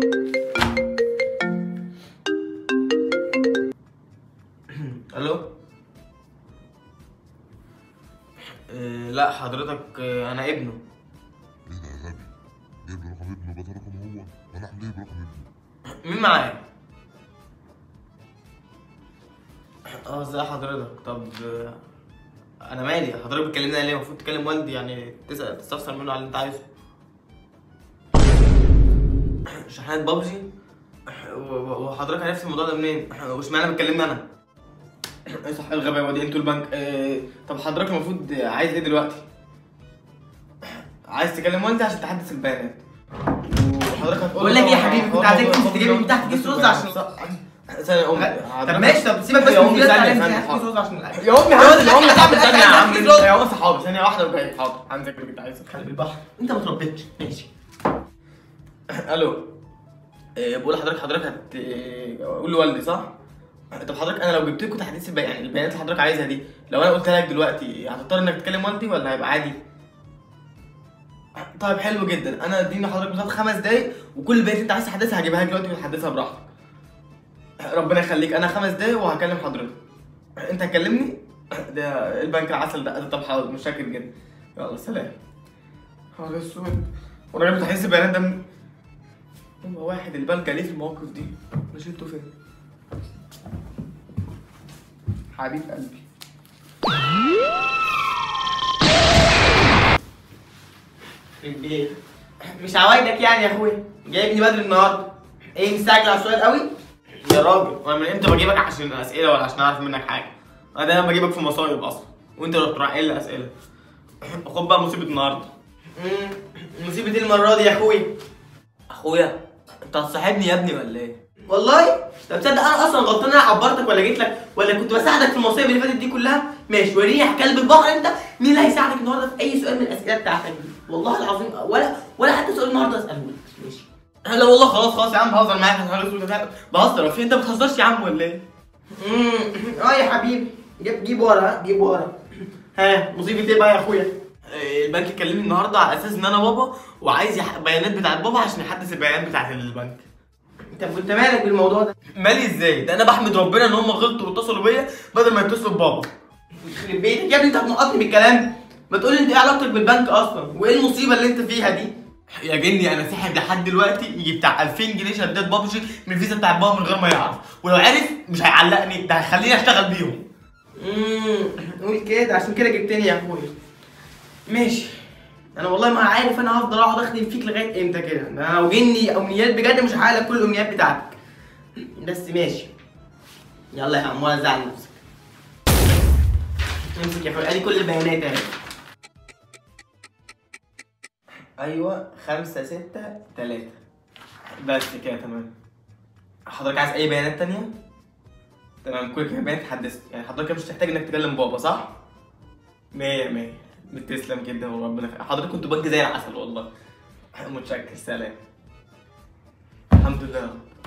الو آه، لا حضرتك آه، انا ابنه ايه ده يا غبي؟ جايب لي رقم ابنه بدل رقم هو انا اعمل ايه برقم ابنه؟ مين معايا اه ازي حضرتك طب آه، انا مالي حضرتك بتكلمني أنا ليه المفروض تكلم والدي يعني تسال تستفسر منه على اللي انت عايزه شحنات بابجي و- و- وحضرتك عرفت الموضوع ده منين واشمعنى بتكلمني انا ايه صح إيه الغباوه دي انتوا البنك آه، طب حضرتك المفروض عايز ايه دلوقتي عايز تكلم والدي عشان تحدث البيانات وحضرتك هتقول بقول لك ايه يا حبيبي كنت عايزك تنزل تجيب من تحت كيس رز عشان ثانية يا أمي طب ماشي طب سيبك بس يا من أمي الفيديو ثانية ده ثانية عشان حاضر. كيس رز عشان الاكل يا امي يا حاضر ولد يا امي إحنا حاضر هنعمل ثانية يا أكل عم عشان كيس رز. يا امي صحابي ثانية واحدة وجاي حاضر هنذاكر اللي كنت عايزه قلب البحر انت ما تربيتش ماشي الو إيه، بقول لحضرتك حضرتك هت إيه، قول لوالدي صح؟ طب حضرتك انا لو جبت لكم تحديث البيان يعني البيانات اللي حضرتك عايزها دي لو انا قلتها لك دلوقتي هتضطر انك تكلم والدي ولا هيبقى عادي؟ طيب حلو جدا انا اديني حضرتك بالظبط خمس دقايق وكل البيانات اللي انت عايز تحدثها هجيبها لك دلوقتي وتحدثها براحتك ربنا يخليك انا خمس دقايق وهكلم حضرتك انت هتكلمني ده البنك العسل ده طب حاضر متشكر جدا يلا سلام حاضر اسود وانا جايب تحديث البيانات ده من هو واحد البنك ليه في المواقف دي انا شلته فين حبيب قلبي البيت مش عوايدك يعني يا اخويا جايبني بدري النهارده ايه مستعجل على السؤال قوي يا راجل وانا من امتى بجيبك عشان اسئله ولا عشان اعرف منك حاجه انا دايما بجيبك في مصايب اصلا وانت اللي بتروح قايل لي اسئله خد بقى مصيبه النهارده امم مصيبه إيه المره دي يا اخويا اخويا انت هتصاحبني يا ابني ولا ايه والله طب تصدق انا اصلا غلطان انا عبرتك ولا جيت لك ولا كنت بساعدك في المصايب اللي فاتت دي كلا ماشي وريني يا كلب البحر انت مين اللي هيساعدك النهارده في اي سؤال من الاسئله بتاعتك دي والله العظيم ولا ولا حتى سؤال النهارده اساله لك ماشي لا والله خلاص خلاص يا عم بهزر معاك يا نهار اسود بهزر في انت بتهزرش يا عم ولا ايه امم اه يا حبيبي جيب جيب ورا ها، جيب ورا ها مصيبه ايه بقى يا اخويا إيه، البنك كلمني النهارده على اساس ان انا بابا وعايز يح- بيانات بتاعت بابا عشان يحدث البيانات بتاعت البنك طب وانت مالك بالموضوع ده مالي ازاي ده انا بحمد ربنا ان هم غلطوا واتصلوا بيا بدل ما يتصلوا ببابا يخرب بيتك يا ابني انت هتنقطني بالكلام ما تقول لي انت ايه علاقتك بالبنك اصلا وايه المصيبه اللي انت فيها دي يا جني انا ساحب لحد دلوقتي يجي بتاع 2000 جنيه شدات بابجي من الفيزا بتاع بابا من غير ما يعرف ولو عرف مش هيعلقني ده هيخليني اشتغل بيهم امم قول كده عشان كده جبتني يا اخويا ماشي انا والله ما عارف انا هفضل اقعد اخدم فيك لغايه امتى كده ده انا لو جني امنيات بجد مش هحقق لك كل الامنيات بتاعتك بس ماشي يلا يا عم ولا تزعل نفسك امسك يا اخويا ادي كل البيانات اهي ايوه خمسة ستة تلاتة بس كده تمام حضرتك عايز اي بيانات تانية؟ تمام كل كده بيانات اتحدثت يعني حضرتك كده مش هتحتاج انك تكلم بابا صح؟ مية مية بتسلم جدا وربنا يخليك حضرتك كنت بنك زي العسل والله متشكر سلام الحمد لله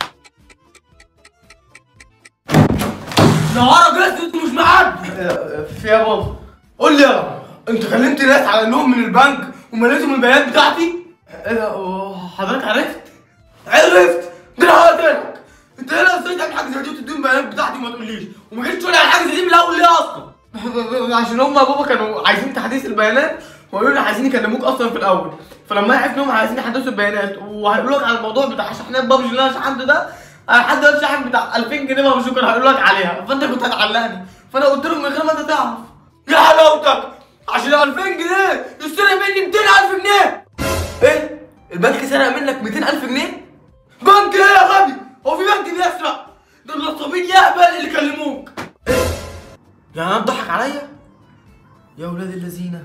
نهارك اسود مش معاك في يا بابا قول لي يا بابا، انت كلمت ناس على انهم من البنك ومليتهم البيانات بتاعتي؟ ايه ده هو حضرتك عرفت؟ عرفت؟ ده انا قلت لك انت ايه اللي ازاي تعمل حاجه زي دي وتديهم البيانات بتاعتي وما تقوليش وما جيتش تقول لي على حاجه زي دي من الاول ليه اصلا؟ عشان هم يا بابا كانوا عايزين تحديث البيانات وقالوا لي عايزين يكلموك اصلا في الاول فلما عرفت انهم عايزين يحدثوا البيانات وهيقولوا لك على الموضوع بتاع شحنات بابجي اللي انا شحنته ده انا لحد دلوقتي شاحن بتاع 2000 جنيه بابجي كانوا هيقولوا لك عليها فانت كنت هتعلقني فانا قلت لهم من غير ما انت تعرف يا حلاوتك عشان 2000 جنيه يشتري مني 200000 جنيه ايه البنك سرق منك 200000 جنيه بنك ايه يا غبي هو في بنك بيسرق ده النصابين يهبل اللي كلموك ايه يعني انا بتضحك عليا يا ولاد الذين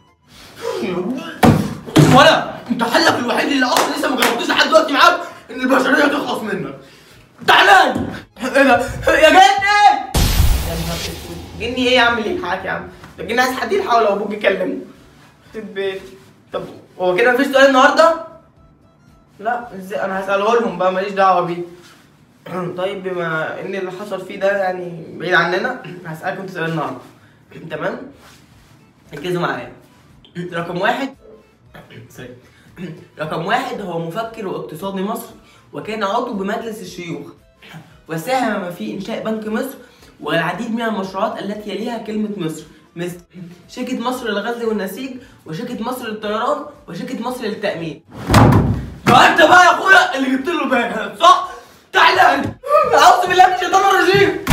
ولا انت حلك الوحيد اللي اصلا لسه ما جربتوش لحد دلوقتي معاك ان البشريه تخلص منك تعالى ايه ده يا جني يا نهار اسود جني ايه يا عم اللي يلحقك يا عم ده الجني عايز حد يلحقه لو ابوك يكلمه يخرب بيتك طب هو كده مفيش سؤال النهارده؟ لا ازاي انا هساله لهم بقى ماليش دعوه بيه طيب بما ان اللي حصل فيه ده يعني بعيد عننا هسألكم سؤال النهارده تمام؟ ركزوا معايا رقم واحد سوري رقم واحد هو مفكر واقتصادي مصري وكان عضو بمجلس الشيوخ وساهم في إنشاء بنك مصر والعديد من المشروعات التي يليها كلمة مصر مثل شركة مصر للغزل والنسيج وشركة مصر للطيران وشركة مصر للتأمين ده انت بقى يا اخويا اللي جبت له بيانات صح؟ تعالى أعوذ بالله من الشيطان الرجيم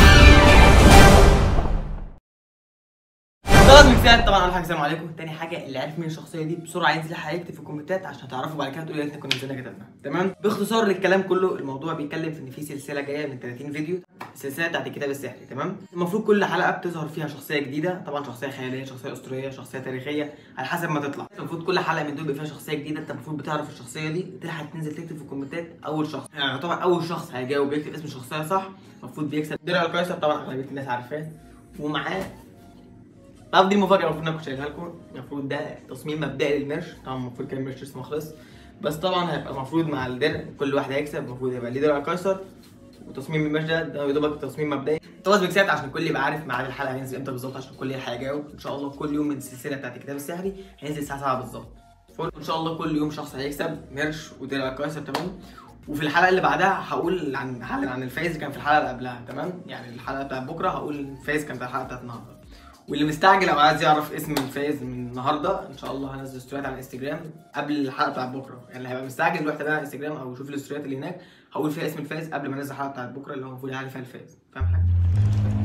ثلاث ميكسات طبعا اول حاجه السلام عليكم تاني حاجه اللي عارف مين الشخصيه دي بسرعه ينزل هيكتب في الكومنتات عشان تعرفوا بعد كده تقولوا يا ريتنا كنا نزلنا كتبنا تمام باختصار للكلام كله الموضوع بيتكلم في ان في سلسله جايه من 30 فيديو السلسله بتاعت الكتاب السحري تمام المفروض كل حلقه بتظهر فيها شخصيه جديده طبعا شخصيه خياليه شخصيه اسطوريه شخصيه تاريخيه على حسب ما تطلع المفروض كل حلقه من دول بيبقى فيها شخصيه جديده انت المفروض بتعرف الشخصيه دي تلحق تنزل تكتب في الكومنتات اول شخص يعني طبعا اول شخص هيجاوب يكتب اسم الشخصيه صح المفروض بيكسب درع القيصر طبعا اغلبيه الناس عارفاه ومعاه طب دي المفاجأة المفروض انا كنت شايلها لكم المفروض ده تصميم مبدئي للميرش طبعا المفروض كان الميرش لسه ما خلص بس طبعا هيبقى المفروض مع الدرع كل واحد هيكسب المفروض يبقى ليه درع قيصر وتصميم الميرش ده ده يا دوبك تصميم مبدئي خلاص بيكسات عشان الكل يبقى عارف ميعاد الحلقة هينزل امتى بالظبط عشان الكل يلحق يجاوب ان شاء الله كل يوم من السلسلة بتاعت الكتاب السحري هينزل الساعة 7 بالظبط فول ان شاء الله كل يوم شخص هيكسب ميرش ودرع قيصر تمام وفي الحلقه اللي بعدها هقول عن هعلن عن الفايز اللي كان في الحلقه اللي قبلها تمام يعني الحلقه بتاعت بكره هقول الفايز كان في الحلقه بتاعت النهارده واللي مستعجل او عايز يعرف اسم الفايز من النهارده ان شاء الله هنزل ستوريات على الانستجرام قبل الحلقه بتاعت بكره يعني اللي هيبقى مستعجل يروح يتابعنا على الانستجرام او يشوف الستوريات اللي هناك هقول فيها اسم الفايز قبل ما انزل الحلقه بتاعت بكره اللي هو المفروض يعرف فيها الفايز فاهم حاجه